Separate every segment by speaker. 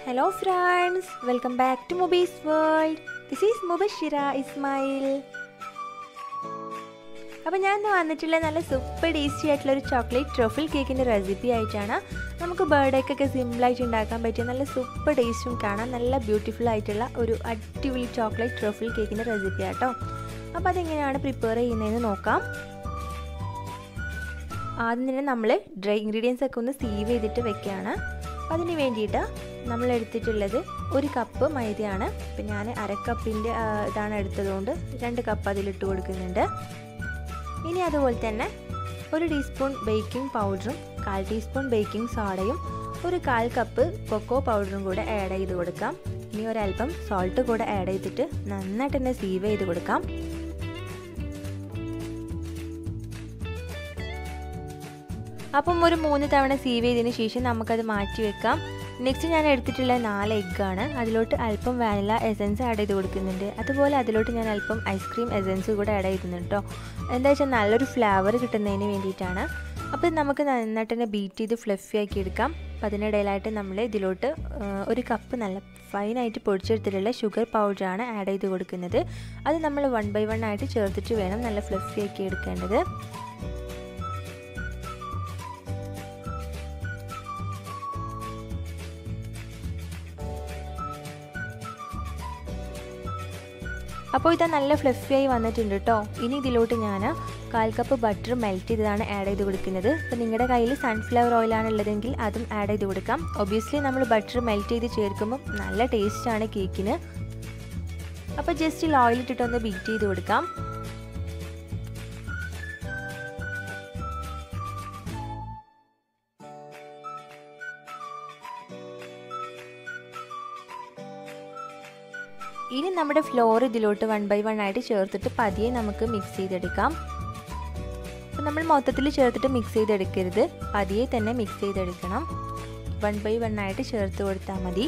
Speaker 1: hello friends welcome back to Mobi's world this is Mubashira Ismail അപ്പോൾ ഞാൻ ഇന്ന് വന്നിട്ടുള്ള നല്ല സൂപ്പർ ടേസ്റ്റി ആയിട്ടുള്ള ഒരു ചോക്ലേറ്റ് ട്രഫിൾ കേക്കിൻ്റെ റെസിപ്പി ആയിട്ടാണ് നമുക്ക് ബർത്ത്ഡേക്കൊക്കെ സിമ്പിളായിട്ട് ഉണ്ടാക്കാൻ പറ്റിയ നല്ല സൂപ്പർ ടേസ്റ്റും കാണാൻ നല്ല ബ്യൂട്ടിഫുൾ ആയിട്ടുള്ള ഒരു അടിപൊളി ചോക്ലേറ്റ് ട്രഫിൾ കേക്കിൻ്റെ റെസിപ്പി ആട്ടോ അപ്പോൾ അതെങ്ങനെയാണ് പ്രിപ്പയർ ചെയ്യുന്നതെന്ന് നോക്കാം ആദ്യം തന്നെ നമ്മൾ ഡ്രൈ ഇൻഗ്രീഡിയൻസ് ഒക്കെ ഒന്ന് സീവ് ചെയ്തിട്ട് വെക്കുകയാണ് അപ്പോൾ അതിന് വേണ്ടിയിട്ട് നമ്മൾ എടുത്തിട്ടുള്ളത് ഒരു കപ്പ് മൈദയാണ് ഇപ്പം ഞാൻ അരക്കപ്പിൻ്റെ ഇതാണ് എടുത്തതുകൊണ്ട് രണ്ട് കപ്പ് അതിലിട്ട് കൊടുക്കുന്നുണ്ട് ഇനി അതുപോലെ തന്നെ ഒരു ടീസ്പൂൺ ബേക്കിംഗ് പൗഡറും കാൽ ടീസ്പൂൺ ബേക്കിംഗ് സോഡയും ഒരു കാൽ കപ്പ് കൊക്കോ പൗഡറും കൂടെ ആഡ് ചെയ്ത് കൊടുക്കാം ഇനി ഒരല്പം സോൾട്ട് കൂടെ ആഡ് ചെയ്തിട്ട് നന്നായിട്ട് തന്നെ സീവ് ചെയ്ത് കൊടുക്കാം അപ്പം ഒരു മൂന്ന് തവണ സീവ് ചെയ്തതിന് ശേഷം നമുക്കത് മാറ്റി വെക്കാം നെക്സ്റ്റ് ഞാൻ എടുത്തിട്ടുള്ള നാല് എഗ്ഗാണ് അതിലോട്ട് അല്പം വാനില എസൻസ് ആഡ് ചെയ്ത് കൊടുക്കുന്നുണ്ട് അതുപോലെ അതിലോട്ട് ഞാൻ അല്പം ഐസ്ക്രീം എസൻസ് കൂടെ ആഡ് ചെയ്യുന്നുണ്ട് കേട്ടോ എന്താ വെച്ചാൽ നല്ലൊരു ഫ്ലേവർ കിട്ടുന്നതിന് വേണ്ടിയിട്ടാണ് അപ്പോൾ നമുക്ക് നന്നായിട്ട് തന്നെ ബീറ്റ് ചെയ്ത് ഫ്ലഫി ആക്കി എടുക്കാം അപ്പോൾ അതിനിടയിലായിട്ട് നമ്മൾ ഇതിലോട്ട് ഒരു കപ്പ് നല്ല ഫൈനായിട്ട് പൊടിച്ചെടുത്തിട്ടുള്ള ഷുഗർ പൗഡറാണ് ആഡ് ചെയ്ത് കൊടുക്കുന്നത് അത് നമ്മൾ വൺ ബൈ വൺ ആയിട്ട് ചേർത്തിട്ട് വേണം നല്ല ഫ്ലഫി ആക്കി എടുക്കേണ്ടത് അപ്പോൾ ഇത് നല്ല ഫ്ലഫിയായി വന്നിട്ടുണ്ട് കേട്ടോ ഇനി ഇതിലോട്ട് ഞാൻ കാൽ കപ്പ് ബട്ടർ മെൽറ്റ് ചെയ്തതാണ് ആഡ് ചെയ്ത് കൊടുക്കുന്നത് അപ്പോൾ നിങ്ങളുടെ കയ്യിൽ സൺഫ്ലവർ ഓയിലാണ് ഉള്ളതെങ്കിൽ അതും ആഡ് ചെയ്ത് കൊടുക്കാം ഒബ്വിയസ്ലി നമ്മൾ ബട്ടർ മെൽറ്റ് ചെയ്ത് ചേർക്കുമ്പോൾ നല്ല ടേസ്റ്റാണ് കേക്കിന് അപ്പോൾ ജസ്റ്റ് ഓയിൽ ഇട്ടിട്ടൊന്ന് ബീറ്റ് ചെയ്ത് കൊടുക്കാം ഇനി നമ്മുടെ ഫ്ലോർ ഇതിലോട്ട് വൺ ബൈ വൺ ആയിട്ട് ചേർത്തിട്ട് പതിയെ നമുക്ക് മിക്സ് ചെയ്തെടുക്കാം അപ്പം നമ്മൾ മൊത്തത്തിൽ ചേർത്തിട്ട് മിക്സ് ചെയ്തെടുക്കരുത് പതിയെ തന്നെ മിക്സ് ചെയ്തെടുക്കണം വൺ ബൈ വൺ ആയിട്ട് ചേർത്ത് കൊടുത്താൽ മതി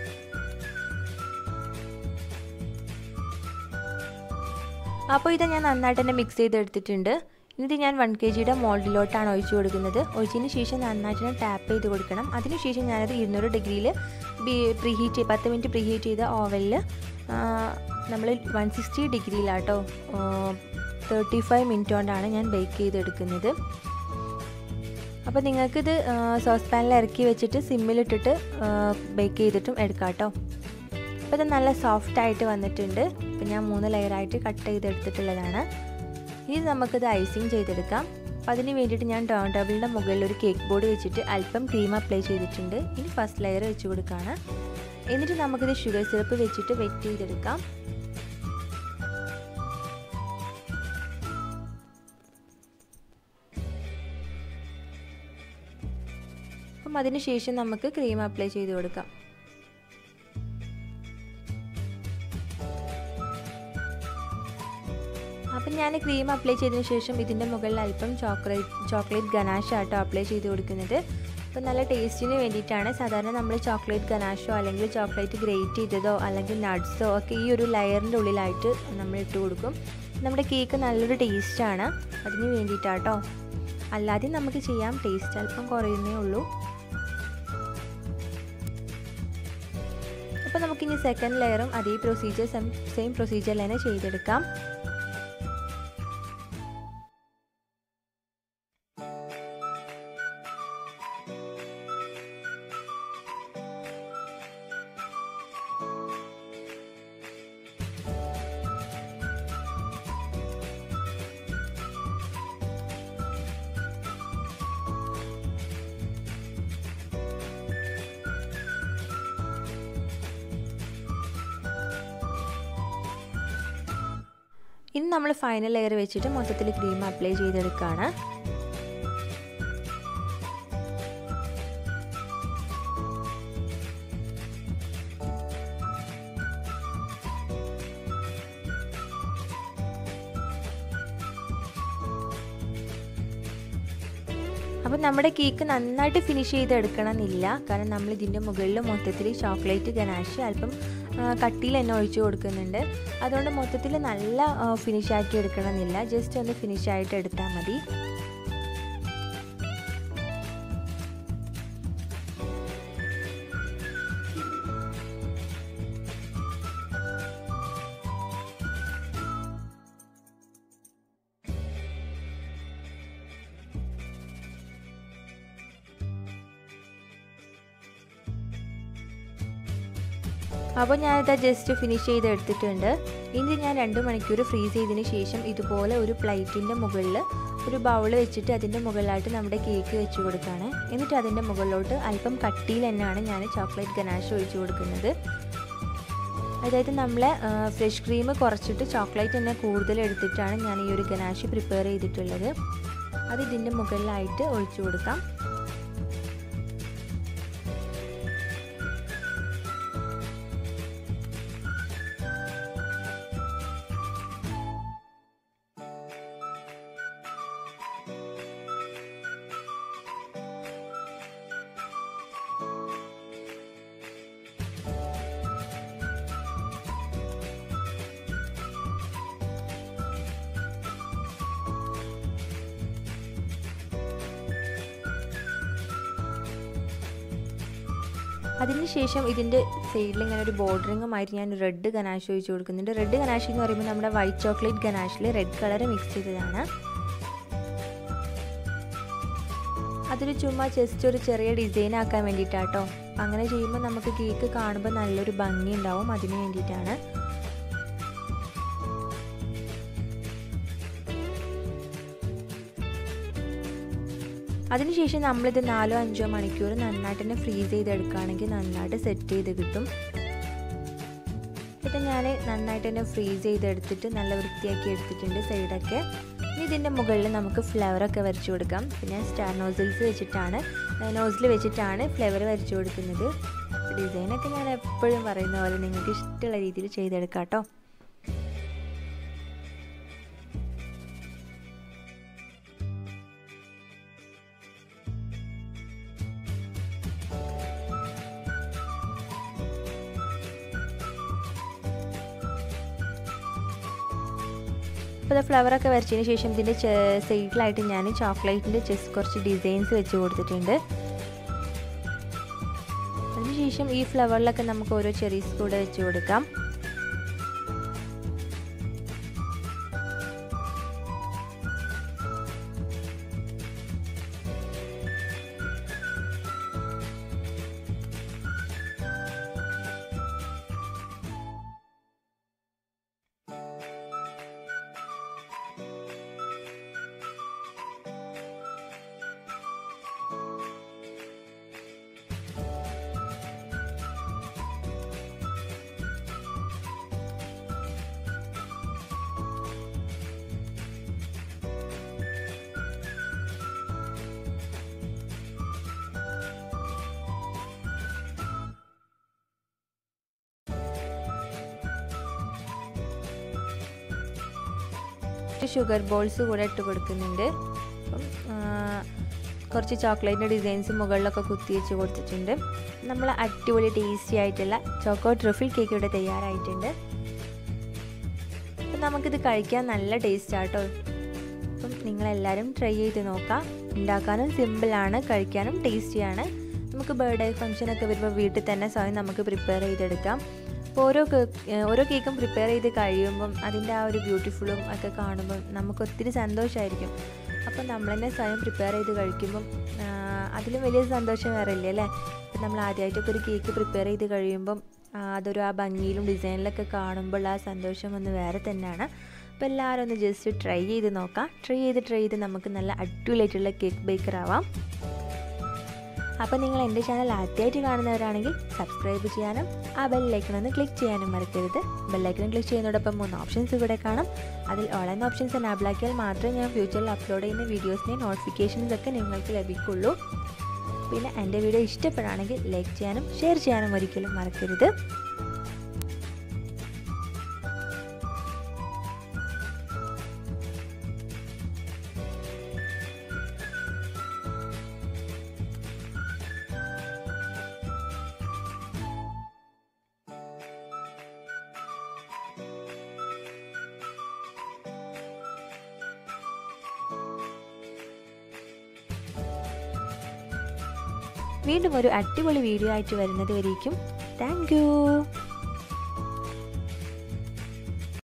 Speaker 1: അപ്പോൾ ഇത് ഞാൻ നന്നായിട്ട് തന്നെ മിക്സ് ചെയ്തെടുത്തിട്ടുണ്ട് ഇത് ഞാൻ വൺ കെ ജിയുടെ മോൾഡിലോട്ടാണ് ഒഴിച്ചു കൊടുക്കുന്നത് ഒഴിച്ചതിന് ശേഷം നന്നായിട്ട് തന്നെ ടാപ്പ് ചെയ്ത് കൊടുക്കണം അതിനുശേഷം ഞാനത് ഇരുന്നൂറ് ഡിഗ്രിയിൽ പ്രീഹീറ്റ് പത്ത് മിനിറ്റ് പ്രീഹീറ്റ് ചെയ്ത ഓവനിൽ നമ്മൾ വൺ സിക്സ്റ്റി ഡിഗ്രിയിലാട്ടോ തേർട്ടി ഫൈവ് മിനിറ്റ് കൊണ്ടാണ് ഞാൻ ബേക്ക് ചെയ്തെടുക്കുന്നത് അപ്പോൾ നിങ്ങൾക്കിത് സോസ് പാനിൽ ഇറക്കി വെച്ചിട്ട് സിമ്മിലിട്ടിട്ട് ബേക്ക് ചെയ്തിട്ടും എടുക്കാം കേട്ടോ അപ്പോൾ ഇത് നല്ല സോഫ്റ്റ് ആയിട്ട് വന്നിട്ടുണ്ട് അപ്പോൾ ഞാൻ മൂന്ന് ലെയറായിട്ട് കട്ട് ചെയ്തെടുത്തിട്ടുള്ളതാണ് ഇനി നമുക്കിത് ഐസിങ് ചെയ്തെടുക്കാം അപ്പോൾ അതിന് വേണ്ടിയിട്ട് ഞാൻ ടേൺ ടേബിളിൻ്റെ മുകളിൽ ഒരു കേക്ക് ബോർഡ് വെച്ചിട്ട് അല്പം ക്രീം അപ്ലൈ ചെയ്തിട്ടുണ്ട് ഇനി ഫസ്റ്റ് ലെയർ വെച്ച് കൊടുക്കുകയാണ് എന്നിട്ട് നമുക്കിത് ഷുഗർ സിറപ്പ് വെച്ചിട്ട് വെറ്റ് ചെയ്തെടുക്കാം അപ്പം അതിന് ശേഷം നമുക്ക് ക്രീം അപ്ലൈ ചെയ്ത് കൊടുക്കാം അപ്പം ഞാൻ ക്രീം അപ്ലൈ ചെയ്തതിന് ശേഷം ഇതിൻ്റെ മുകളിൽ അല്പം ചോക്ലേറ്റ് ചോക്ലേറ്റ് ഗനാഷ് ആട്ടോ അപ്ലൈ ചെയ്ത് കൊടുക്കുന്നത് അപ്പോൾ നല്ല ടേസ്റ്റിന് വേണ്ടിയിട്ടാണ് സാധാരണ നമ്മൾ ചോക്ലേറ്റ് ഗനാഷോ അല്ലെങ്കിൽ ചോക്ലേറ്റ് ഗ്രേറ്റ് ചെയ്തതോ അല്ലെങ്കിൽ നട്ട്സോ ഒക്കെ ഈ ഒരു ലെയറിൻ്റെ ഉള്ളിലായിട്ട് നമ്മൾ ഇട്ട് കൊടുക്കും നമ്മുടെ കേക്ക് നല്ലൊരു ടേസ്റ്റാണ് അതിന് വേണ്ടിയിട്ടാട്ടോ അല്ലാതെ നമുക്ക് ചെയ്യാം ടേസ്റ്റ് അല്പം കുറയുന്നേ ഉള്ളൂ അപ്പോൾ നമുക്കിനി സെക്കൻഡ് ലെയറും അതേ പ്രൊസീജിയർ സെയിം പ്രൊസീജിയറിൽ തന്നെ ചെയ്തെടുക്കാം ഇനി നമ്മൾ ഫൈനൽ ലെയർ വെച്ചിട്ട് മൊത്തത്തിൽ ക്രീം അപ്ലൈ ചെയ്തെടുക്കുകയാണ് അപ്പം നമ്മുടെ കേക്ക് നന്നായിട്ട് ഫിനിഷ് ചെയ്തെടുക്കണം എന്നില്ല കാരണം നമ്മൾ ഇതിൻ്റെ മുകളിൽ മൊത്തത്തിൽ ചോക്ലേറ്റ് ഗനാഷ് അല്പം കട്ടിയിൽ തന്നെ ഒഴിച്ചു കൊടുക്കുന്നുണ്ട് അതുകൊണ്ട് മൊത്തത്തിൽ നല്ല ഫിനിഷ് ആക്കി എടുക്കണം എന്നില്ല ജസ്റ്റ് ഒന്ന് ഫിനിഷ് ആയിട്ട് എടുത്താൽ മതി അപ്പോൾ ഞാനിത് ജസ്റ്റ് ഫിനിഷ് ചെയ്ത് എടുത്തിട്ടുണ്ട് ഇനി ഞാൻ രണ്ട് മണിക്കൂർ ഫ്രീസ് ചെയ്തതിന് ശേഷം ഇതുപോലെ ഒരു പ്ലേറ്റിൻ്റെ മുകളിൽ ഒരു ബൗൾ വെച്ചിട്ട് അതിൻ്റെ മുകളിലായിട്ട് നമ്മുടെ കേക്ക് വെച്ച് കൊടുക്കുകയാണ് എന്നിട്ട് അതിൻ്റെ മുകളിലോട്ട് അല്പം കട്ടിയിൽ തന്നെയാണ് ഞാൻ ചോക്ലേറ്റ് ഗനാഷ് ഒഴിച്ചു കൊടുക്കുന്നത് അതായത് നമ്മൾ ഫ്രഷ് ക്രീം കുറച്ചിട്ട് ചോക്ലേറ്റ് തന്നെ കൂടുതൽ എടുത്തിട്ടാണ് ഞാൻ ഈ ഒരു ഗനാഷ് പ്രിപ്പയർ ചെയ്തിട്ടുള്ളത് അത് ഇതിൻ്റെ മുകളിലായിട്ട് ഒഴിച്ചു കൊടുക്കാം അതിനുശേഷം ഇതിൻ്റെ സൈഡിൽ ഇങ്ങനെ ഒരു ബോർഡറിങ്ങുമായിട്ട് ഞാൻ റെഡ് ഗനാഷ് ഒഴിച്ച് കൊടുക്കുന്നുണ്ട് റെഡ് ഗനാഷ് എന്ന് പറയുമ്പോൾ നമ്മുടെ വൈറ്റ് ചോക്ലേറ്റ് ഗനാഷിൽ റെഡ് കളർ മിക്സ് ചെയ്തതാണ് അതൊരു ചുമ്മാ ജസ്റ്റ് ഒരു ചെറിയ ഡിസൈൻ ആക്കാൻ വേണ്ടിയിട്ടാട്ടോ അങ്ങനെ ചെയ്യുമ്പോൾ നമുക്ക് കേക്ക് കാണുമ്പോൾ നല്ലൊരു ഭംഗി ഉണ്ടാവും അതിന് വേണ്ടിയിട്ടാണ് അതിനുശേഷം നമ്മളിത് നാലോ അഞ്ചോ മണിക്കൂർ നന്നായിട്ട് തന്നെ ഫ്രീസ് ചെയ്തെടുക്കുകയാണെങ്കിൽ നന്നായിട്ട് സെറ്റ് ചെയ്ത് കിട്ടും ഇത് ഞാൻ നന്നായിട്ട് തന്നെ ഫ്രീസ് ചെയ്തെടുത്തിട്ട് നല്ല വൃത്തിയാക്കി എടുത്തിട്ടുണ്ട് സൈഡൊക്കെ ഇനി ഇതിൻ്റെ മുകളിൽ നമുക്ക് ഫ്ലവറൊക്കെ വരച്ചു കൊടുക്കാം ഞാൻ സ്റ്റാർ നോസിൽസ് വെച്ചിട്ടാണ് നോസിൽ വെച്ചിട്ടാണ് ഫ്ലവർ വരച്ചു കൊടുക്കുന്നത് ഡിസൈനൊക്കെ ഞാൻ എപ്പോഴും പറയുന്ന പോലെ നിങ്ങൾക്ക് ഇഷ്ടമുള്ള രീതിയിൽ ചെയ്തെടുക്കാം കേട്ടോ അപ്പോൾ ഫ്ലവറൊക്കെ വരച്ചതിന് ശേഷം ഇതിൻ്റെ സൈഡിലായിട്ട് ഞാൻ ചോക്ലേറ്റിൻ്റെ ചെസ് കുറച്ച് ഡിസൈൻസ് വെച്ച് കൊടുത്തിട്ടുണ്ട് അതിനുശേഷം ഈ ഫ്ലവറിലൊക്കെ നമുക്ക് ഓരോ ചെറീസ് കൂടെ വെച്ച് കൊടുക്കാം ഷുഗർ ബോൾസ് കൂടെ ഇട്ട് കൊടുക്കുന്നുണ്ട് അപ്പം കുറച്ച് ചോക്ലേറ്റിൻ്റെ ഡിസൈൻസ് മുകളിലൊക്കെ കുത്തി വെച്ച് കൊടുത്തിട്ടുണ്ട് നമ്മൾ അടിപൊളി ടേസ്റ്റി ആയിട്ടുള്ള ചോക്കോ ട്രഫിൾ കേക്ക് ഇവിടെ തയ്യാറായിട്ടുണ്ട് അപ്പം നമുക്കിത് കഴിക്കാൻ നല്ല ടേസ്റ്റ് ആട്ടോ അപ്പം നിങ്ങളെല്ലാവരും ട്രൈ ചെയ്ത് നോക്കാം ഉണ്ടാക്കാനും സിമ്പിളാണ് കഴിക്കാനും ടേസ്റ്റിയാണ് നമുക്ക് ബർത്ത്ഡേ ഫംഗ്ഷനൊക്കെ വരുമ്പോൾ വീട്ടിൽ തന്നെ സ്വയം നമുക്ക് പ്രിപ്പയർ ചെയ്തെടുക്കാം അപ്പോൾ ഓരോ ഓരോ കേക്കും പ്രിപ്പയർ ചെയ്ത് കഴിയുമ്പം അതിൻ്റെ ആ ഒരു ബ്യൂട്ടിഫുള്ളും ഒക്കെ കാണുമ്പം നമുക്ക് ഒത്തിരി സന്തോഷമായിരിക്കും അപ്പോൾ നമ്മൾ തന്നെ സ്വയം പ്രിപ്പയർ ചെയ്ത് കഴിക്കുമ്പം അതിലും വലിയ സന്തോഷം വേറെ ഇല്ലേ അല്ലേ ഇപ്പം നമ്മൾ ആദ്യമായിട്ടൊക്കെ ഒരു കേക്ക് പ്രിപ്പയർ ചെയ്ത് കഴിയുമ്പം അതൊരു ആ ഭംഗിയിലും ഡിസൈനിലൊക്കെ കാണുമ്പോൾ ആ സന്തോഷം ഒന്ന് വേറെ തന്നെയാണ് അപ്പോൾ എല്ലാവരും ഒന്ന് ജസ്റ്റ് ട്രൈ ചെയ്ത് നോക്കാം ട്രൈ ചെയ്ത് ട്രൈ ചെയ്ത് നമുക്ക് നല്ല അടിപൊളിയായിട്ടുള്ള കേക്ക് ബേക്കർ ആവാം അപ്പോൾ നിങ്ങൾ എൻ്റെ ചാനൽ ആദ്യമായിട്ട് കാണുന്നവരാണെങ്കിൽ സബ്സ്ക്രൈബ് ചെയ്യാനും ആ ബെല്ലൈക്കൺ ഒന്ന് ക്ലിക്ക് ചെയ്യാനും മറക്കരുത് ബെല്ലൈക്കൺ ക്ലിക്ക് ചെയ്യുന്നതോടൊപ്പം മൂന്ന് ഓപ്ഷൻസ് ഇവിടെ കാണാം അതിൽ ഓൾ എന്ന ഓപ്ഷൻസ് എനാബിൾ ആക്കിയാൽ മാത്രമേ ഞാൻ ഫ്യൂച്ചറിൽ അപ്ലോഡ് ചെയ്യുന്ന വീഡിയോസിൻ്റെ നോട്ടിഫിക്കേഷൻസ് ഒക്കെ നിങ്ങൾക്ക് ലഭിക്കുള്ളൂ പിന്നെ എൻ്റെ വീഡിയോ ഇഷ്ടപ്പെടുകയാണെങ്കിൽ ലൈക്ക് ചെയ്യാനും ഷെയർ ചെയ്യാനും ഒരിക്കലും മറക്കരുത് വീണ്ടും ഒരു അടിപൊളി വീഡിയോ ആയിട്ട് വരുന്നത് വരേക്കും താങ്ക്